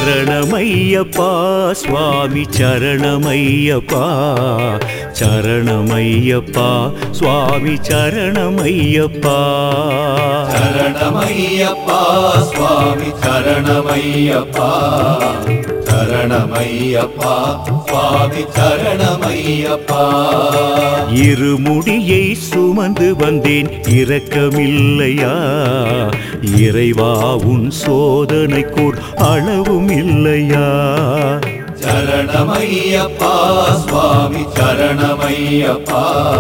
சரணமையப்பா சுவாமி சரணமையப்பா சரணமையப்பா சுவாமி சரணமையப்பா சரணமையப்பா சுவாமி சரணமையப்பா சரணமையப்பா சுவாமி சரணமையப்பா இருமுடியை சுமந்து வந்தேன் இரக்கமில்லையா இறைவா உன் சோதனைக்கோர் அளவும் இல்லையா சரணமையப்பா சுவாமி சரணமையப்பா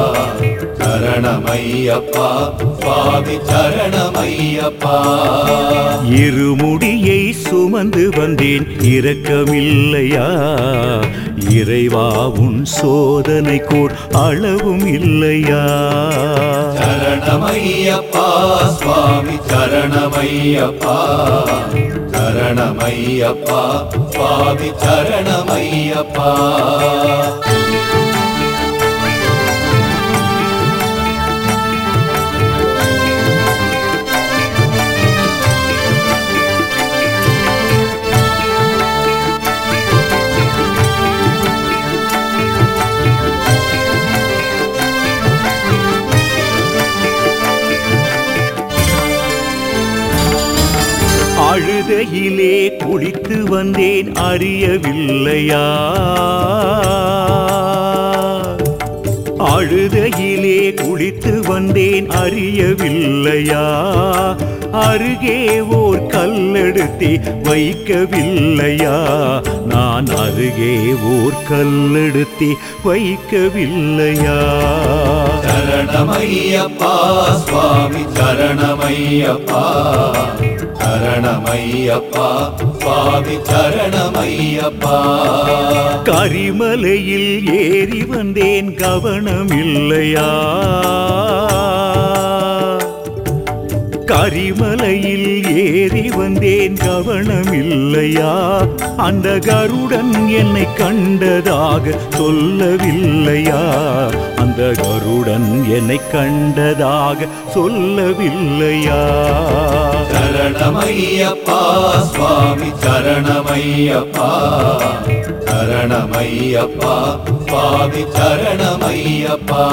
சரணமையப்பா சுவாமி சரணமையப்பா இருமுடியை சுமந்து வந்தேன் இரக்கமில்லையா இறைவா உன் சோதனைக்கோர் அளவும் இல்லையா சரணமையப்பா சுவாமி சரணமையப்பா சரணமையப்பா சுவாமி சரணமையப்பா அழுதையிலே குளித்து வந்தேன் அறியவில்லையா அழுதையிலே குளித்து வந்தேன் அறியவில்லையா அருகே ஓர் கல்லெடுத்தே வைக்கவில்லையா நான் அருகே ஓர் கல்லெடுத்தே வைக்கவில்லையா சரணமையப்பா சுவாமி சரணமையப்பா சரணமையப்பா சுவாமி சரணமையப்பா கரிமலையில் ஏறி வந்தேன் கவனமில்லையா கரிமலையில் ஏறி வந்தேன் கவனமில்லையா அந்த கருடன் என்னை கண்டதாக சொல்லவில்லையா அந்த கருடன் என்னை கண்டதாக சொல்லவில்லையா சரணமையப்பா சுவாமி சரணமையப்பா சரணமையப்பா சுவாமி சரணமையப்பா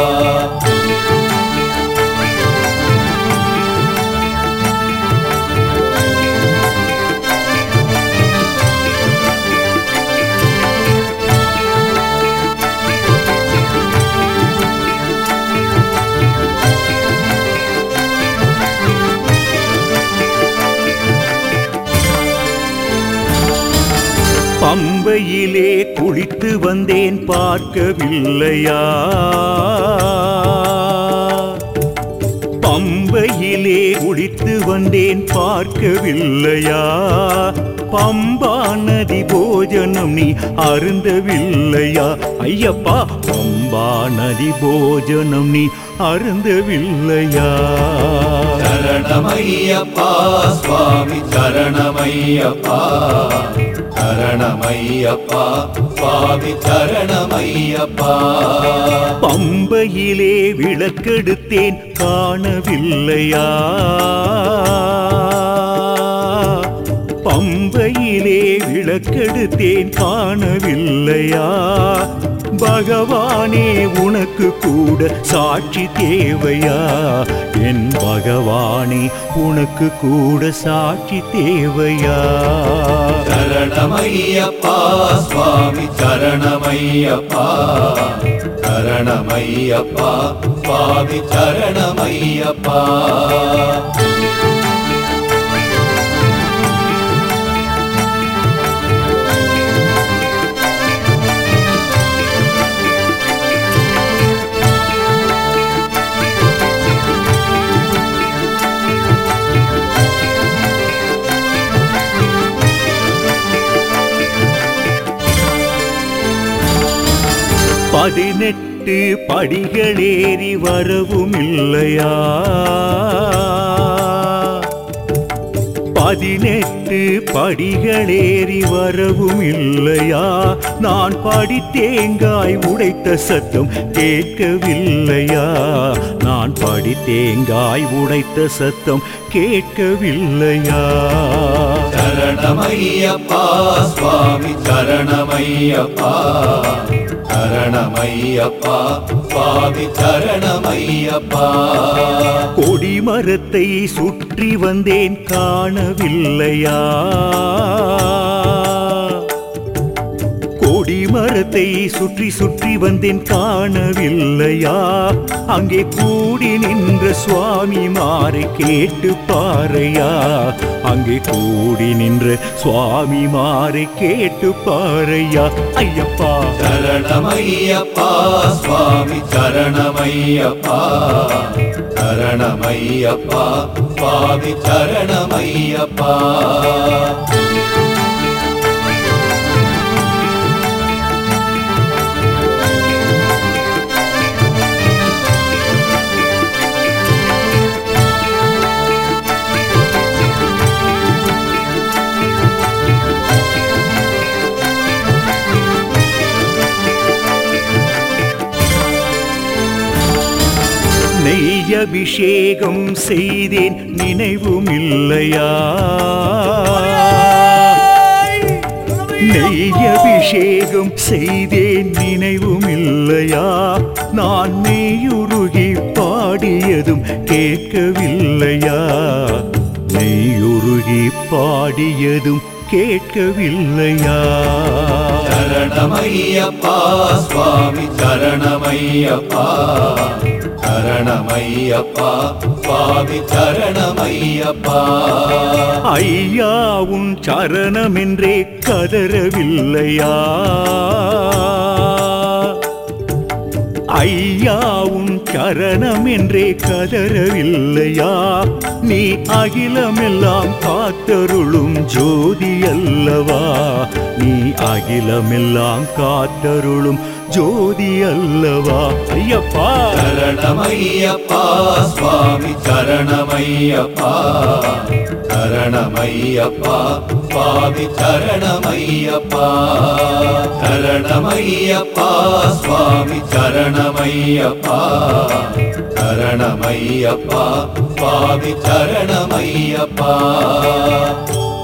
பம்பையிலே குளித்து வந்தேன் பார்க்கவில்லையா பம்பையிலே குளித்து வந்தேன் பார்க்கவில்லையா பம்பா நதி போஜனம் நீ அருந்தவில்லையா ஐயப்பா பம்பா நதி போஜனம் நீ அருந்தவில்லையா சரணமையப்பா சுவாமி சரணமையப்பா சரணமையப்பா சுவாமி சரணமையப்பா பம்பையிலே விளக்கெடுத்தேன் காணவில்லையா பம்பையிலே விளக்கெடுத்தேன் காணவில்லையா பகவானே உனக்கு கூட சாட்சி தேவையா என் பகவானே உனக்கு கூட சாட்சி தேவையா சரணமையப்பா சுவாமி சரணமையப்பா சரணமையப்பா சுவாமி சரணமையப்பா பதினெட்டு படிகளேறி வரவும் இல்லையா பதினெட்டு படிகளேறி வரவும் இல்லையா நான் படி தேங்காய் உடைத்த சத்தம் கேட்கவில்லையா நான் படி தேங்காய் உடைத்த சத்தம் கேட்கவில்லையா சரணமையப்பா சுவாமி சரணமையப்பா சரணமையப்பா சுவாமி சரணமையப்பா கொடிமரத்தை சுற்றி வந்தேன் காணவில்லையா கொடிமரத்தை சுற்றி சுற்றி வந்தேன் காணவில்லையா அங்கே கூடி நின்ற சுவாமி மாறை கேட்டு பாறையா அங்கே கூடி நின்ற சுவாமி மாறை கேட்டு பாறையா ஐயப்பா சரணமையப்பா சுவாமி சரணமையப்பா சரணமையப்பா சுவாமி சரணமையப்பா நெய் அபிஷேகம் செய்தேன் நினைவும் இல்லையா நெய் அபிஷேகம் செய்தேன் நினைவும் இல்லையா நான் மெய்யுருகி பாடியதும் கேட்கவில்லையா நெய்யுருகி பாடியதும் கேட்கவில்லையா சரணமையப்பா சுவாமி சரணமையப்பா சரணமையப்பா சுவாமி சரணமையப்பா ஐயா உன் சரணமென்றே கதறவில்லையா ஐயா உன் சரணம் என்றே கதறவில்லையா நீ அகிலமெல்லாம் காத்தருளும் ஜோதி அல்லவா நீ அகிலமெல்லாம் காத்தருளும் ஜோதி அல்லவா ஐயப்பா சரணமையப்பா சுவாமி சரணமையப்பா சரணமையப்பா சுவாமி சரணமையப்பா சரணமையப்பா சுவாமி சரணமையப்பா சரணமையப்பா சுவாமி சரணமையப்பா